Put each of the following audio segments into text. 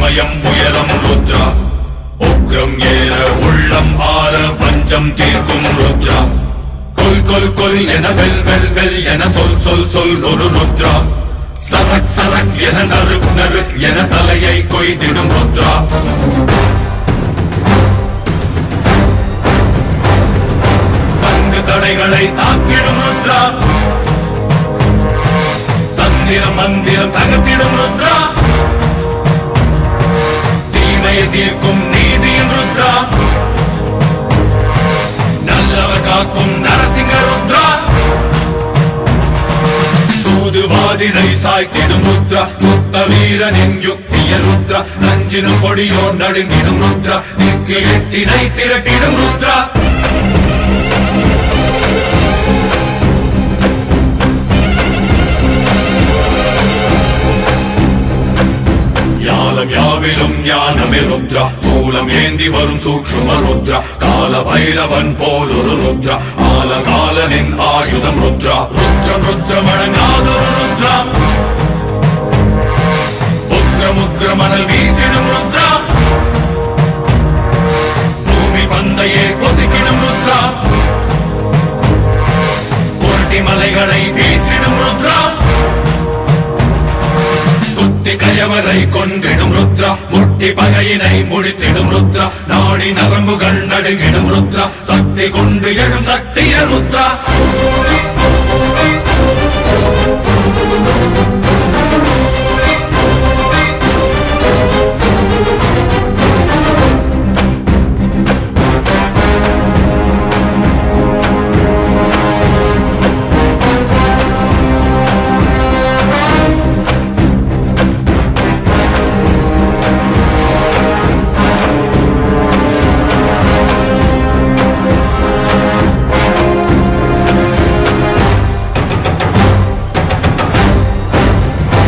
இமயம் உயரம் ருத்ரா உக்ரம் ஏற உள்ளம் ஆற வஞ்சம் தீர்க்கும் ருத்ரா கொல் கொல் கொல் என வெல் வெல் வெல் என சொல் சொல் சொல் ஒரு ருத்ரா சரக் சரக் என நறுக் நறுக் என தலையை கொய்திடும் ருத்ரா தங்கு தடைகளை தாக்கிடும் ருத்ரா தந்திரம் மந்திரம் தகர்த்திடும் ருத்ரா தீமையை தீர்க்கும் நீதியின் ருத்ரா நல்லவர் காக்கும் நரசிங்க ருத்ரா சூதுவாதினை சாய்த்திடும் ருத்ரா சுத்த வீரனின் யுக்திய ருத்ரா நஞ்சினும் கொடியோர் நடுங்கிடும் ருத்ரா திக்கு எட்டினை திரட்டிடும் ருத்ரா ஞானம் யாவிலும் ஞானமே ருத்ரா சூலம் ஏந்தி வரும் சூக்ஷ்ம ருத்ரா கால பைரவன் போல் ஒரு ருத்ரா ஆலகாலனின் ஆயுதம் ருத்ரா ருத்ரம் ருத்ரம் அடங்காதொரு ருத்ரா உக்ரம் உக்ரமணல் வீசிடும் ருத்ரா பூமி பந்தையே பொசிக்கிடும் ருத்ரா புரட்டி மலைகளை வீசிடும் ருத்ரா குத்தி கயவரை கொன்றிடும் ருத்ரா முட்டி பகையினை முடித்திடும் ருத்ரா நாடி நரம்புகள் நடுங்கிடும் ருத்ரா சக்தி கொண்டு எழும் சக்திய ருத்ரா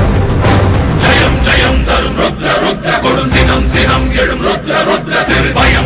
ஜெயம் ஜெயம் தரும் ருத்ர ருத்ர கொடும் சினம் சினம் எழும் ருத்ர ருத்ர சிறு பயம்